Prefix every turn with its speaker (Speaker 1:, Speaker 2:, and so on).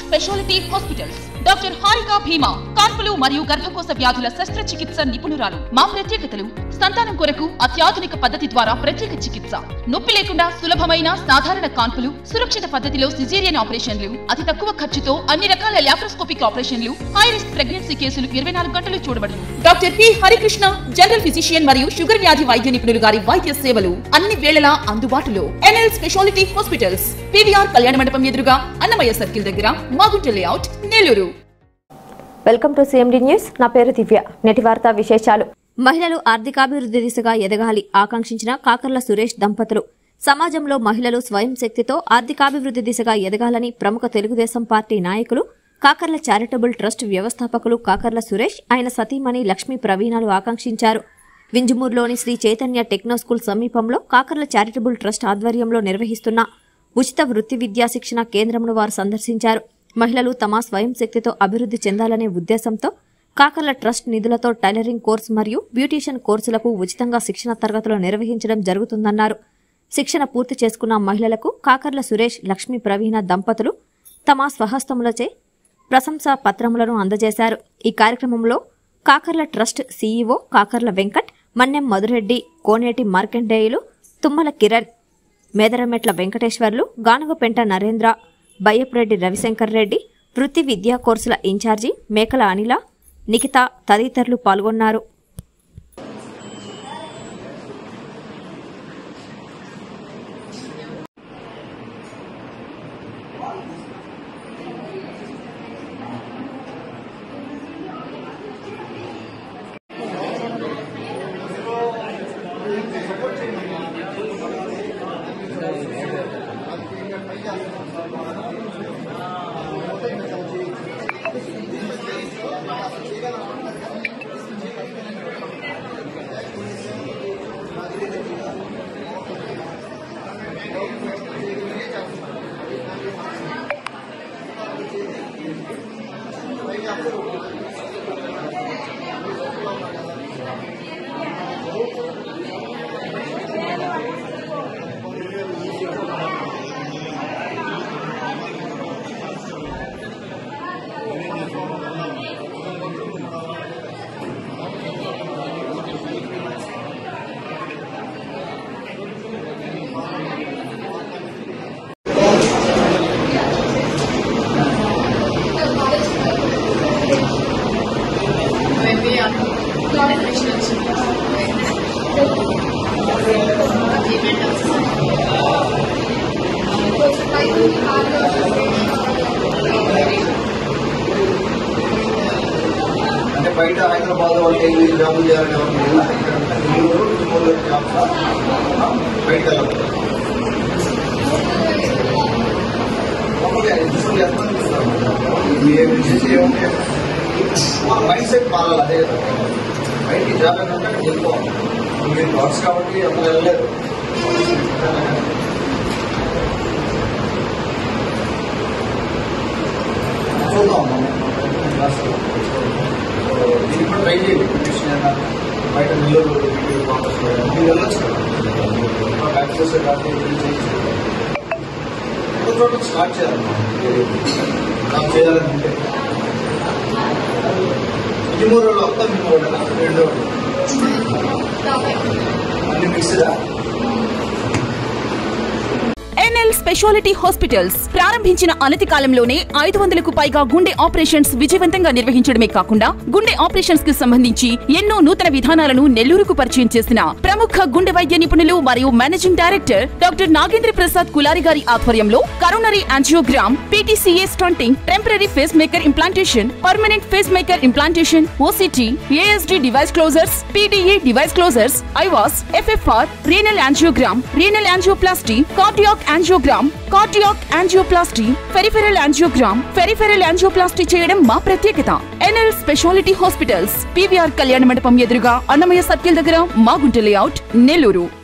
Speaker 1: Speciality hospitals doctor Harika భీమా కాన్పులు మరియు గర్భకోశ వ్యాధుల శస్త్రచికిత్స నిపుణురాలు మా ప్రత్యేకతలు సంతానం కొరకు అత్యాధునిక పద్ధతి ద్వారా ప్రత్యేక చికిత్స నొప్పి లేకుండా సులభమైన సాధారణ కాన్పులు సురక్షిత పద్ధతిలో సిజేరియన్ ఆపరేషన్లు అతి తక్కువ ఖర్చుతో అన్ని రకాల లాప్రోస్కోపిక్ ఆపరేషన్లు హై రిస్క్ ప్రెగ్నెన్సీ కేసులు ఇరవై నాలుగు గంటలు చూడబడును doctor P Harikrishna general physician మరియు షుగర్ వ్యాధి వైద్య నిపుణులు గారి వైద్య సేవలు అన్ని వేళలా అందుబాటులో ఎన్ఎల్ స్పెషాలిటీ హాస్పిటల్స్ పివిఆర్ కళ్యాణ మండపం ఎదురుగా అన్నమయ్య సర్కిల్ దగ్గర Magunta layout Nellore
Speaker 2: welcome to CMD news నా పేరు దివ్య నేటి వార్తా విశేషాలు
Speaker 3: మహిళలు ఆర్థికాభివృద్ధి దిశగా ఎదగాలి ఆకాంక్షించిన కాకర్ల సురేష్ దంపతులు సమాజంలో మహిళలు స్వయం శక్తితో ఆర్థికాభివృద్ధి దిశగా ఎదగాలని ప్రముఖ తెలుగుదేశం పార్టీ నాయకులు కాకర్ల చారిటబుల్ ట్రస్ట్ వ్యవస్థాపకులు కాకర్ల సురేష్ ఆయన సతీమణి లక్ష్మీ ప్రవీణాలు ఆకాంక్షించారు వింజమూరులోని శ్రీ చైతన్య టెక్నో స్కూల్ సమీపంలో కాకర్ల చారిటబుల్ ట్రస్ట్ ఆధ్వర్యంలో నిర్వహిస్తున్న ఉచిత వృత్తి విద్యా శిక్షణ కేంద్రంను వారు సందర్శించారు మహిళలు తమ స్వయం శక్తితో అభివృద్ధి చెందాలనే ఉద్దేశంతో కాకర్ల ట్రస్ట్ నిధులతో టైలరింగ్ కోర్సు మరియు బ్యూటీషియన్ కోర్సులకు ఉచితంగా శిక్షణ తరగతులు నిర్వహించడం జరుగుతుందన్నారు శిక్షణ పూర్తి చేసుకున్న మహిళలకు కాకర్ల సురేష్ లక్ష్మీ ప్రవీణ దంపతులు తమ స్వహస్తములచే ప్రశంసా పత్రములను అందజేశారు ఈ కార్యక్రమంలో కాకర్ల ట్రస్ట్ సీఈఓ కాకర్ల వెంకట్ మన్నెం మధురెడ్డి కోనేటి మార్కండేయులు తుమ్మల కిరణ్ మేదరమెట్ల వెంకటేశ్వర్లు గానుగపెంట నరేంద్ర బయ్యపురెడ్డి రవిశంకర్ రెడ్డి వృత్తి విద్యా కోర్సుల ఇన్ఛార్జి మేకల అనిల నిఖిత తదితరులు పాల్గొన్నారు
Speaker 4: అంటే బయట హైదరాబాద్ వాళ్ళకి వెళ్ళి జాబులు చేయాలని ఎవరు లేదు. ఇక్కడ నెల్లూరు, తిరుమలలో జాబ్స్ ఆ, బయటకు వెళ్ళదు మామూలుగా ఎగ్జిబిషన్ చేస్తామని చూస్తాం. ఇది ఏ బిజినెస్ ఏముంటే మన మైండ్ సెట్ మారాలి అదే కదా. బయటికి జాబ్ ఏంటంటే అక్కడికి వెళ్ళిపోవాలి మీరు వర్క్స్ కాబట్టి అప్పుడు వెళ్ళలేదు చూద్దాం మనం రాష్ట్రంలో. దీన్ని కూడా ట్రై చేయండి బ్యూటిషియన్ అయినా బయట నెల్లూరు వీడియో కాంగ్రెస్ మీరు వెళ్ళొచ్చు కదా మాకు యాక్సెస్ కాబట్టి ఇది చేయొచ్చు. ఒక చోట స్టార్ట్ చేయాలి నాకు చేయాలంటే ఇదిమూరులో అంతా మీకు ఒకటేనా? రెండో అన్ని మిక్స్డా
Speaker 1: ఎన్ఎల్ స్పెషాలిటీ హాస్పిటల్స్ ప్రారంభించిన అనతి కాలంలోనే ఐదు వందలకు పైగా గుండె ఆపరేషన్స్ విజయవంతంగా నిర్వహించడమే కాకుండా గుండె ఆపరేషన్స్ కి సంబంధించి ఎన్నో నూతన విధానాలను నెల్లూరుకు పరిచయం చేసిన ప్రముఖ గుండె వైద్య నిపుణులు మరియు managing director doctor Nagendra Prasad Kulari గారి ఆధ్వర్యంలో coronary angiogram PTCA stenting temporary pacemaker implantation permanent pacemaker implantation OCT ASD device closures PDA device closures IVUS FFR renal angiogram renal angioplasty cardiac angiogram cardiac angioplasty peripheral angiogram peripheral angioplasty చేయడం మా ప్రత్యేకత NL speciality hospitals PVR కళ్యాణ మండపం ఎదురుగా Annamayya circle దగ్గర Magunta layout Nellore